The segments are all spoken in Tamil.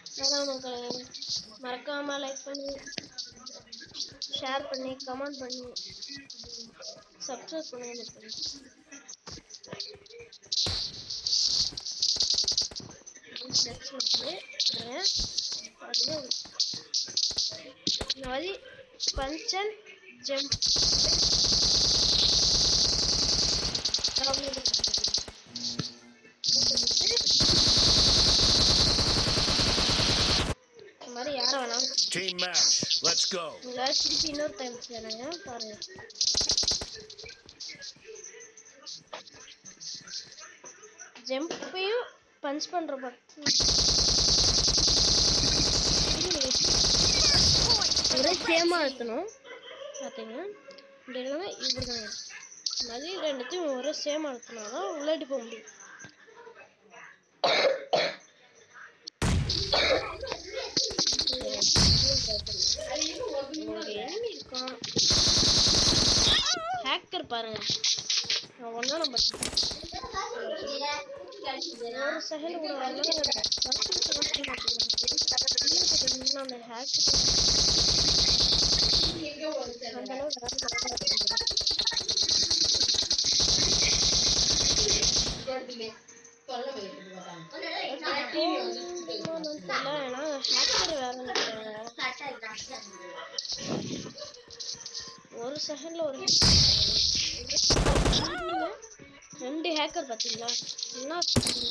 அதான் மக்களே மறக்காம லைக் பண்ணி ஷேர் பண்ணி கமெண்ட் பண்ணி சப்ஸ்கிரைப் பண்ணுங்க மக்களே Next வந்து பாருங்க. பாருங்க. இந்த மாதிரி பஞ்சன் ஜம்ப் இந்த மாதிரி யாரை வேணாலும் Team match. Let's go. உங்களை திருப்பி இன்னொரு டைம் செய்யறாங்க பாருங்க ஜம்பையும் பஞ்ச் பண்ற பக்கம் ஒரே சேமா அழுத்தணும் பார்த்தீங்கன்னா இப்படி இல்லைன்னா இப்படி தான் இந்த மாதிரி ரெண்டுத்தையும் ஒரே சேமா அழுத்தினா தான் உள்ளாடி போக முடியும் உங்களுக்கு enemy இருக்கான் ஹேக்கர் பாருங்க நான் ஒன்றா நம்பர் ஒரு செகண்ட் கூட வரல அந்த ஹேக்கர் அந்த அளவுக்கு தெரியல ஏன்னா ஹேக்கர் வேற நினைக்கிறாங்க ஒரு செகண்ட்ல ஒரு ரெண்டு ஹேக்கர் பாத்தீங்களா என்ன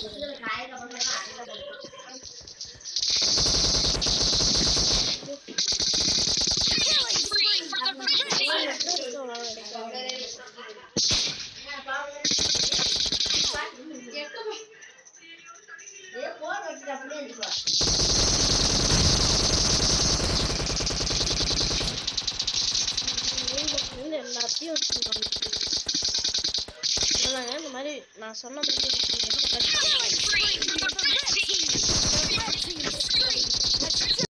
வந்து எல்லாத்தையும் வச்சுருவாங்க இந்த மாதிரி நான் சொன்ன மாதிரி